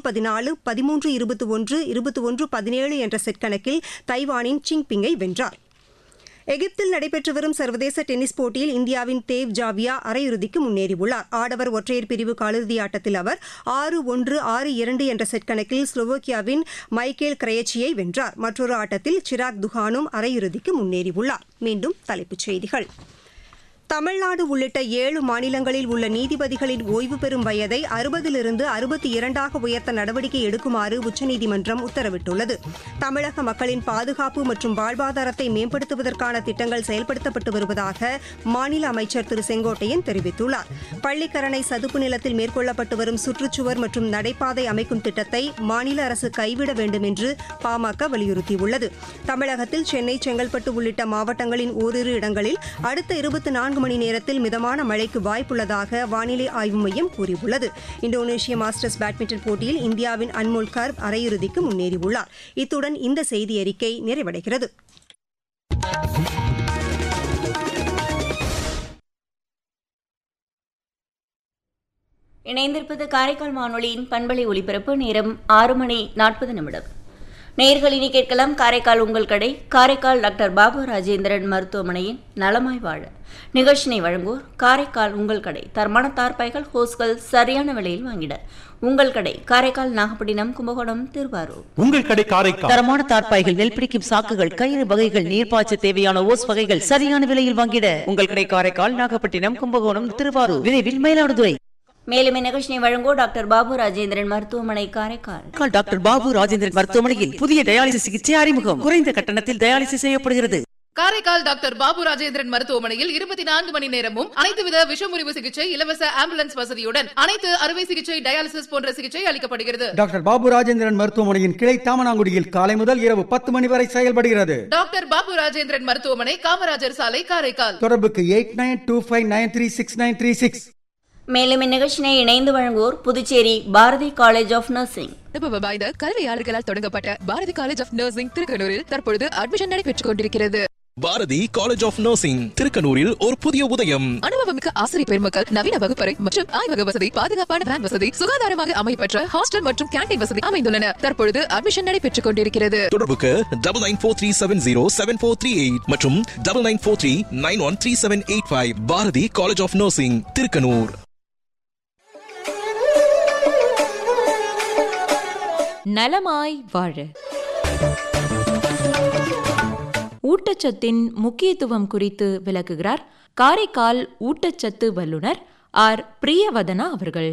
பதினாலு பதிமூன்று இருபத்தி ஒன்று இருபத்தி ஒன்று பதினேழு என்ற செட் கணக்கில் தைவானின் சிங்பிங்கை வென்றார் எகிப்தில் நடைபெற்று வரும் சர்வதேச டென்னிஸ் போட்டியில் இந்தியாவின் தேவ் ஜாவியா அரையிறுதிக்கு முன்னேறியுள்ளார் ஆடவர் ஒற்றையர் பிரிவு காலிறுதி ஆட்டத்தில் அவர் ஆறு ஒன்று ஆறு இரண்டு என்ற செட் கணக்கில் ஸ்லோவோக்கியாவின் மைக்கேல் கிரயச்சியை வென்றார் மற்றொரு ஆட்டத்தில் சிராக் துஹானும் அரையிறுதிக்கு முன்னேறியுள்ளார் மீண்டும் தலைப்புச் செய்திகள் தமிழ்நாடு உள்ளிட்ட ஏழு மாநிலங்களில் உள்ள நீதிபதிகளின் ஓய்வு பெறும் வயதை அறுபதிலிருந்து அறுபத்தி இரண்டாக உயர்த்த நடவடிக்கை எடுக்குமாறு உச்சநீதிமன்றம் உத்தரவிட்டுள்ளது தமிழக மக்களின் பாதுகாப்பு மற்றும் வாழ்வாதாரத்தை மேம்படுத்துவதற்கான திட்டங்கள் செயல்படுத்தப்பட்டு வருவதாக மாநில அமைச்சர் திரு செங்கோட்டையன் தெரிவித்துள்ளார் பள்ளிக்கரணை சதுப்பு நிலத்தில் மேற்கொள்ளப்பட்டு வரும் சுற்றுச்சுவர் மற்றும் நடைபாதை அமைக்கும் திட்டத்தை மாநில அரசு கைவிட வேண்டும் என்று பாமக வலியுறுத்தியுள்ளது தமிழகத்தில் சென்னை செங்கல்பட்டு உள்ளிட்ட மாவட்டங்களின் ஓரிரு இடங்களில் அடுத்த இருபத்தி நான்கு நான்கு மணி நேரத்தில் மிதமான மழைக்கு வாய்ப்புள்ளதாக வானிலை ஆய்வு மையம் கூறியுள்ளது இந்தோனேஷிய மாஸ்டர்ஸ் பேட்மிண்டன் போட்டியில் இந்தியாவின் அன்மோல் கர்ப் அரையிறுதிக்கு முன்னேறியுள்ளார் இத்துடன் இந்த செய்தி அறிக்கை நிறைவடைகிறது இணைந்திருப்பது காரைக்கால் வானொலியின் பண்பலை ஒலிபரப்பு நேரம் ஆறு மணி நாற்பது நிமிடம் நேர்களினி கேட்கலாம் காரைக்கால் உங்கள் கடை காரைக்கால் டாக்டர் பாபு ராஜேந்திரன் மருத்துவமனையின் நலமாய் வாழ நிகழ்ச்சினை வழங்குவோர் காரைக்கால் உங்கள் கடை தரமான தார்பாய்கள் ஹோஸ்கள் சரியான விலையில் வாங்கிட உங்கள் கடை காரைக்கால் நாகப்பட்டினம் கும்பகோணம் திருவாரூர் உங்கள் கடை காரைக்கால் தரமான தார்ப்பாய்கள் நெல் பிடிக்கும் சாக்குகள் கயிறு வகைகள் நீர்ப்பாய்ச்ச தேவையான ஓஸ் வகைகள் சரியான விலையில் வாங்கிட உங்கள் கடை காரைக்கால் நாகப்பட்டினம் கும்பகோணம் திருவாரூர் விரைவில் மயிலாடுதுறை மேலும் இந்நிகழ்ச்சியை வழங்குவோர் டாக்டர் பாபு ராஜேந்திரன் மருத்துவமனை காரைக்கால் காரைக்கால் டாக்டர் பாபு ராஜேந்திரன் மருத்துவமனையில் புதிய டயாலிசிஸ் சிகிச்சை அறிமுகம் குறைந்த கட்டணத்தில் டயாலிசிஸ் செய்யப்படுகிறது காரைக்கால் டாக்டர் பாபு ராஜேந்திரன் மருத்துவமனையில் இருபத்தி நான்கு மணி நேரமும் அனைத்து வித விஷமுறிவு சிகிச்சை இலவச ஆம்புலன்ஸ் வசதியுடன் அனைத்து அறுவை சிகிச்சை டயாலிசிஸ் போன்ற சிகிச்சை அளிக்கப்படுகிறது டாக்டர் பாபு ராஜேந்திரன் மருத்துவமனையின் கிளை தாமனாங்குடியில் காலை முதல் இரவு பத்து மணி வரை செயல்படுகிறது டாக்டர் பாபு ராஜேந்திரன் மருத்துவமனை காமராஜர் சாலை காரைக்கால் தொடர்புக்கு eight nine two five nine three six nine three six மேலும் இந்நிகழ்ச்சியை இணைந்து வழங்குவோர் Puducherry Bharathi college of nursing அனுபவ வாய்ந்த கல்வியாளர்களால் தொடங்கப்பட்ட பாரதி காலேஜ் ஆஃப் நர்சிங் திருக்கனூரில் தற்பொழுது அட்மிஷன் நடைபெற்றுக் கொண்டிருக்கிறது பாரதி காலேஜ் ஆஃப் நர்சிங் திருக்கனூரில் ஒரு புதிய உதயம் அனுபவமிக்க ஆசிரியர் பெருமக்கள் நவீன வகுப்பறை மற்றும் ஆய்வக வசதி பாதுகாப்பான வேன் வசதி சுகாதாரமாக அமைப்பற்ற ஹாஸ்டல் மற்றும் கேண்டீன் வசதி அமைந்துள்ளன தற்பொழுது அட்மிஷன் நடைபெற்றுக் கொண்டிருக்கிறது தொடர்புக்கு double nine four three seven zero seven four three eight மற்றும் double nine four three nine one three seven eight five Bharathi college of nursing Thirukkanur நலமாய் வாழ ஊட்டச்சத்தின் முக்கியத்துவம் குறித்து விளக்குகிறார் காரைக்கால் ஊட்டச்சத்து வல்லுனர் ஆர் பிரியவதனா அவர்கள்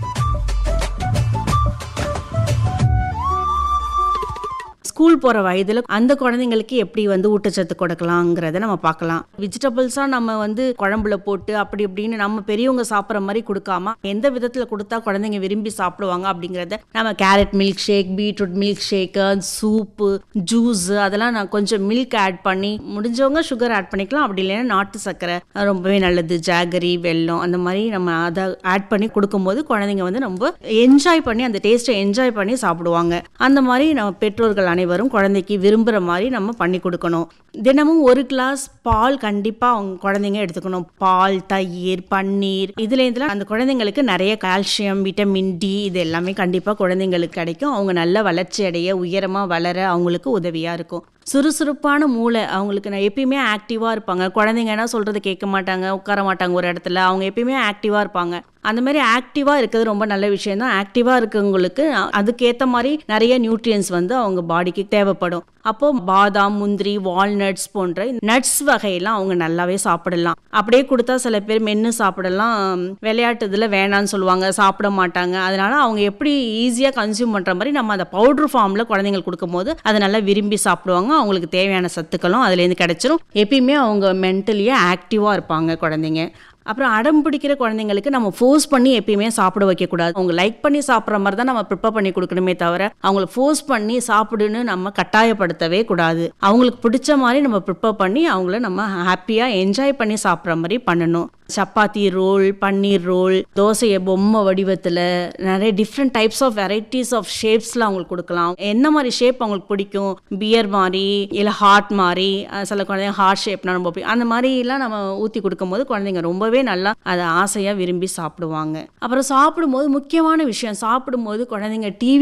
ஸ்கூல் போகிற வயதில் அந்த குழந்தைங்களுக்கு எப்படி வந்து ஊட்டச்சத்து கொடுக்கலாங்கிறத நம்ம பார்க்கலாம் வெஜிடபிள்ஸாக நம்ம வந்து குழம்புல போட்டு அப்படி இப்படின்னு நம்ம பெரியவங்க சாப்பிட்ற மாதிரி கொடுக்காம எந்த விதத்தில் கொடுத்தா குழந்தைங்க விரும்பி சாப்பிடுவாங்க அப்படிங்கிறத நம்ம carrot milkshake beetroot milkshake soup juice அதெல்லாம் நான் கொஞ்சம் மில்க் ஆட் பண்ணி முடிஞ்சவங்க சுகர் ஆட் பண்ணிக்கலாம் அப்படி இல்லைன்னா நாட்டு சர்க்கரை அது ரொம்பவே நல்லது ஜாகரி வெல்லம் அந்த மாதிரி நம்ம அதை ஆட் பண்ணி கொடுக்கும்போது குழந்தைங்க வந்து ரொம்ப என்ஜாய் பண்ணி அந்த டேஸ்ட்டை என்ஜாய் பண்ணி சாப்பிடுவாங்க அந்த மாதிரி நம்ம பெற்றோர்கள் அனைவரும் குழந்தைக்கு விரும்புகிற மாதிரி நம்ம பண்ணி கொடுக்கணும் தினமும் ஒரு கிளாஸ் பால் கண்டிப்பாக அவங்க குழந்தைங்க எடுத்துக்கணும் பால் தயிர் பன்னீர் இதுல இருந்துலாம் அந்த குழந்தைங்களுக்கு நிறைய கால்சியம் விட்டமின் டி இது எல்லாமே கண்டிப்பாக குழந்தைங்களுக்கு கிடைக்கும் அவங்க நல்ல வளர்ச்சி அடைய உயரமாக வளர அவங்களுக்கு உதவியாக இருக்கும் சுறுசுறுப்பான மூளை அவங்களுக்கு நான் எப்பயுமே ஆக்டிவாக இருப்பாங்க குழந்தைங்க என்ன சொல்கிறது கேட்க மாட்டாங்க உட்கார மாட்டாங்க ஒரு இடத்துல அவங்க எப்பயுமே ஆக்டிவாக இருப்பாங்க அந்த மாதிரி ஆக்டிவாக இருக்கிறது ரொம்ப நல்ல விஷயம் தான் ஆக்டிவாக இருக்கவங்களுக்கு அதுக்கேற்ற மாதிரி நிறைய நியூட்ரியன்ஸ் வந்து அவங்க பாடிக்கு தேவைப்படும் அப்போ பாதாம் முந்திரி வால்நட்ஸ் போன்ற நட்ஸ் வகையெல்லாம் அவங்க நல்லாவே சாப்பிடலாம் அப்படியே கொடுத்தா சில பேர் மென்று சாப்பிடலாம் விளையாட்டு இதில் வேணான்னு சொல்லுவாங்க சாப்பிட மாட்டாங்க அதனால அவங்க எப்படி ஈஸியாக கன்சியூம் பண்ணுற மாதிரி நம்ம அந்த பவுடர் ஃபார்மில் குழந்தைங்களுக்கு கொடுக்கும்போது அதை நல்லா விரும்பி சாப்பிடுவாங்க அவங்களுக்கு தேவையான சத்துக்களும் அதுலேருந்து கிடைச்சிரும் எப்பயுமே அவங்க மென்டலியாக ஆக்டிவாக இருப்பாங்க குழந்தைங்க அப்புறம் அடம் பிடிக்கிற குழந்தைங்களுக்கு நம்ம ஃபோர்ஸ் பண்ணி எப்பயுமே சாப்பிட வைக்கக்கூடாது அவங்க லைக் பண்ணி சாப்பிட்ற மாதிரி தான் நம்ம ப்ரிப்பேர் பண்ணி கொடுக்கணுமே தவிர அவங்கள ஃபோர்ஸ் பண்ணி சாப்பிடுன்னு நம்ம கட்டாயப்படுத்தவே கூடாது அவங்களுக்கு பிடிச்ச மாதிரி நம்ம ப்ரிப்பேர் பண்ணி அவங்கள நம்ம ஹாப்பியாக என்ஜாய் பண்ணி சாப்பிட்ற மாதிரி பண்ணணும் சப்பாத்தி ரோல் பன்னீர் ரோல் தோசையை பொம்மை வடிவத்தில் நிறைய different types of varieties of ஷேப்ஸில் அவங்களுக்கு கொடுக்கலாம் என்ன மாதிரி ஷேப் அவங்களுக்கு பிடிக்கும் பியர் மாதிரி இல்லை ஹார்ட் மாதிரி சில குழந்தைங்க ஹார்ட் ஷேப்னா ரொம்ப பிடிக்கும் அந்த மாதிரிலாம் நம்ம ஊற்றி கொடுக்கும்போது குழந்தைங்க ரொம்பவே நல்லா அதை ஆசையாக விரும்பி சாப்பிடுவாங்க அப்புறம் சாப்பிடும்போது முக்கியமான விஷயம் சாப்பிடும்போது குழந்தைங்க டிவி